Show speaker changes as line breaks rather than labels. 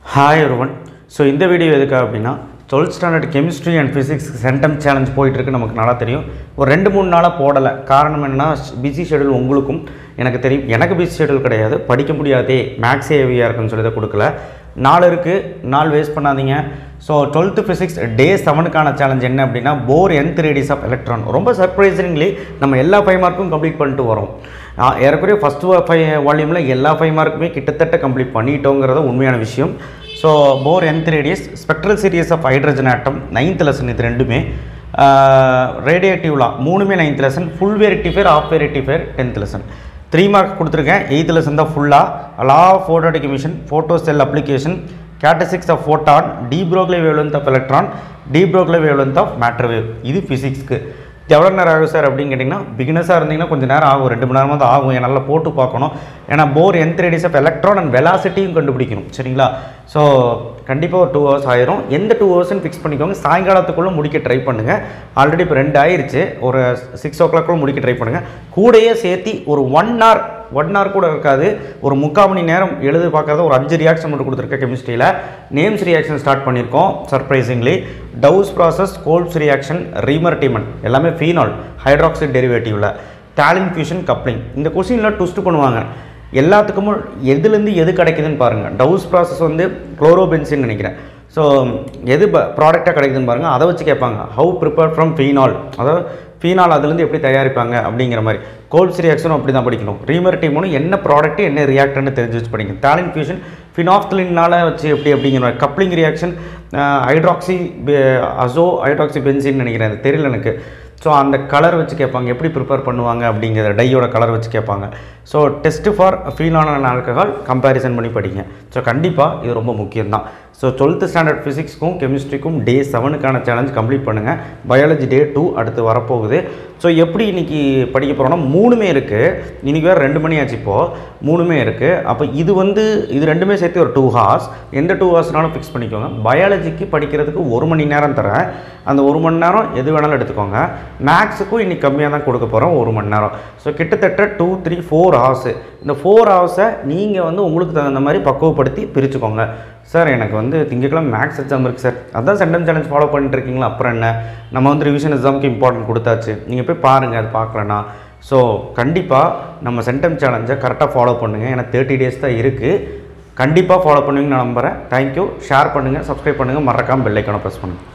hi ஒருவன் so இந்த video எதுக்காக அப்படின்னா twelfth standard chemistry and physics centum challenge போயிட்டுருக்கு நமக்கு நல்லா தெரியும் ஒரு ரெண்டு மூணு நாளாக போடலை காரணம் என்னன்னா பிஸி ஷெடியூல் உங்களுக்கும் எனக்கு தெரியும் எனக்கு பிஸி ஷெடியூல் கிடையாது படிக்க முடியாதே மேக்ஸே ஹெவியாக இருக்குன்னு சொல்லி தான் கொடுக்கல நாள் இருக்குது நாள் வேஸ்ட் பண்ணாதீங்க ஸோ டுவெல்த்து ஃபிசிக்ஸ் டே செவனுக்கான சேலஞ்ச் என்ன அப்படின்னா Bohr n radius of electron ரொம்ப சர்ப்ரைசிங்லி நம்ம எல்லா ஃபைவ் மார்க்கும் கம்ப்ளீட் பண்ணிட்டு வரோம் ஆ, ஏறக்குறைய ஃபஸ்ட்டு ஃபைவ் வால்யூமில் எல்லா ஃபைவ் மார்க்குமே கிட்டத்தட்ட கம்ப்ளீட் பண்ணிட்டோங்கிறது உண்மையான விஷயம் so Bohr nth radius spectral series of hydrogen atom ninth lesson இது ரெண்டுமே ரேடியேட்டிவ்லா மூணுமே ninth lesson full wave rectifier half wave rectifier tenth lesson three mark கொடுத்துருக்கேன் எயித் லெசன் தான் ஃபுல்லாக லா ஆஃப் ஃபோட்டோடிக் emission photo cell application characteristics of photon de Broglie wavelength of electron de Broglie wavelength of matter wave இது ஃபிசிக்ஸ்க்கு எவ்வளோ நேரம் ஆகும் sir அப்படின்னு கேட்டிங்கன்னா பிகினஸாக இருந்தீங்கன்னா கொஞ்சம் நேரம் ஆகும் ரெண்டு மணி நேரமாக தான் ஆகும் நல்லா போட்டு பார்க்கணும் ஏன்னா Bohr nth radius of electron and வெலாசிட்டியும் கண்டுபிடிக்கணும் சரிங்களா ஸோ கண்டிப்பாக ஒரு டூ ஹவர்ஸ் ஆயிரும் எந்த டூ ஹவர்ஸ்னு ஃபிக்ஸ் பண்ணிக்கோங்க சாயங்காலத்துக்குள்ளே முடிக்க ட்ரை பண்ணுங்கள் ஆல்ரெடி இப்போ ரெண்டு ஆயிருச்சு ஒரு சிக்ஸ் ஓ கிளாக்குள்ளே முடிக்க ட்ரை பண்ணுங்கள் கூடயே சேர்த்து ஒரு ஒன் hour ஒன் hour கூட இருக்காது ஒரு முக்கால் மணி நேரம் எழுதி பார்க்கறத ஒரு அஞ்சு ரியாக்ஷன் மட்டும் கொடுத்துருக்கேன் கெமிஸ்ட்ரியில் நேம்ஸ் ரியாக்ஷன் ஸ்டார்ட் பண்ணியிருக்கோம் surprisingly Dow's process Kolbe's reaction Reimer Tiemann எல்லாமே ஃபீனால் ஹைட்ராக்சைட் டெரிவேட்டிவில் தாலின் ஃபியூஷன் கப்ளிங் இந்த கொஸ்டினில் ட்விஸ்ட் பண்ணுவாங்க எல்லாத்துக்கும் எதுலேருந்து எது கிடைக்குதுன்னு பாருங்கள் டவுஸ் ப்ராசஸ் வந்து குளோரோபென்சின்னு நினைக்கிறேன் ஸோ எது ப்ராடக்டாக கிடைக்குதுன்னு பாருங்கள் அதை வச்சு கேட்பாங்க ஹவு ப்ரிப்பேர் ஃப்ரம் ஃபீனால் அதாவது ஃபீனால் அதுலேருந்து எப்படி தயாரிப்பாங்க அப்படிங்கிற மாதிரி கோல்ஸ் ரியாக்ஷனும் அப்படி தான் படிக்கணும் ரீமர் டீமோனும் என்ன ப்ராடக்ட் என்ன ரியாக்டர்னு தெரிஞ்சு வச்சு படிக்கணும் தாலின் ஃபியூஷன் ஃபினாஃப்தலினால் வச்சு எப்படி அப்படிங்கிற மாதிரி coupling reaction hydroxy azo hydroxy பென்சின்னு நினைக்கிறேன் அது தெரியல எனக்கு ஸோ அந்த கலர் வச்சு கேட்பாங்க எப்படி ப்ரிப்பேர் பண்ணுவாங்க அப்படிங்கிற டையோட கலர் வச்சு கேட்பாங்க ஸோ டெஸ்ட் ஃபார் ஃபீலான ஆல்கஹால் கம்பேரிசன் பண்ணி படிங்க ஸோ கண்டிப்பாக இது ரொம்ப முக்கியம்தான் ஸோ டுவெல்த்து ஸ்டாண்டர்ட் ஃபிசிக்ஸ்க்கும் கெமிஸ்ட்ரிக்கும் டே செவனுக்கான சேலஞ்ச் கம்ப்ளீட் பண்ணுங்கள் பயாலஜி டே டூ அடுத்து வரப்போகுது ஸோ எப்படி இன்றைக்கி படிக்க போகிறோம்னா மூணுமே இருக்குது இன்றைக்கி வேறு ரெண்டு மணி ஆச்சு இப்போது மூணுமே இருக்குது அப்போ இது வந்து இது ரெண்டுமே சேர்த்து ஒரு டூ ஹார்ஸ் எந்த டூ ஹார்ஸ்னாலும் ஃபிக்ஸ் பண்ணிக்கோங்க பயாலஜிக்கு படிக்கிறதுக்கு ஒரு மணி நேரம் தரேன் அந்த ஒரு மணி நேரம் எது வேணாலும் எடுத்துக்கோங்க மேக்ஸுக்கும் இன்னைக்கு கம்மியாக தான் கொடுக்க போகிறோம் ஒரு மணி நேரம் ஸோ கிட்டத்தட்ட டூ த்ரீ ஃபோர் ஹவர்ஸு இந்த ஃபோர் ஹவர்ஸை நீங்கள் வந்து உங்களுக்கு தகுந்த மாதிரி பக்குவப்படுத்தி பிரிச்சுக்கோங்க சார் எனக்கு வந்து திங்கக்கிழமை மேக்ஸ் எக்ஸாம் இருக்குது சார் அதான் சென்டம் சேலஞ்ச் ஃபாலோ பண்ணிட்டு இருக்கீங்களா அப்புறம் என்ன நம்ம வந்து ரிவிஷன் எக்ஸாமுக்கு இம்பார்ட்டன்ட் கொடுத்தாச்சு நீங்கள் போய் பாருங்கள் அது பார்க்கலனா ஸோ கண்டிப்பாக நம்ம சென்டம் சேலஞ்சை கரெக்டாக ஃபாலோ பண்ணுங்கள் ஏன்னா தேர்ட்டி டேஸ் தான் இருக்குது கண்டிப்பாக ஃபாலோ பண்ணுவீங்கன்னு நான் நம்புகிறேன் தேங்க்யூ ஷேர் பண்ணுங்கள் சப்ஸ்கிரைப் பண்ணுங்கள் மறக்காமல் பெல் ஐக்கானை ப்ரெஸ் பண்ணுங்கள்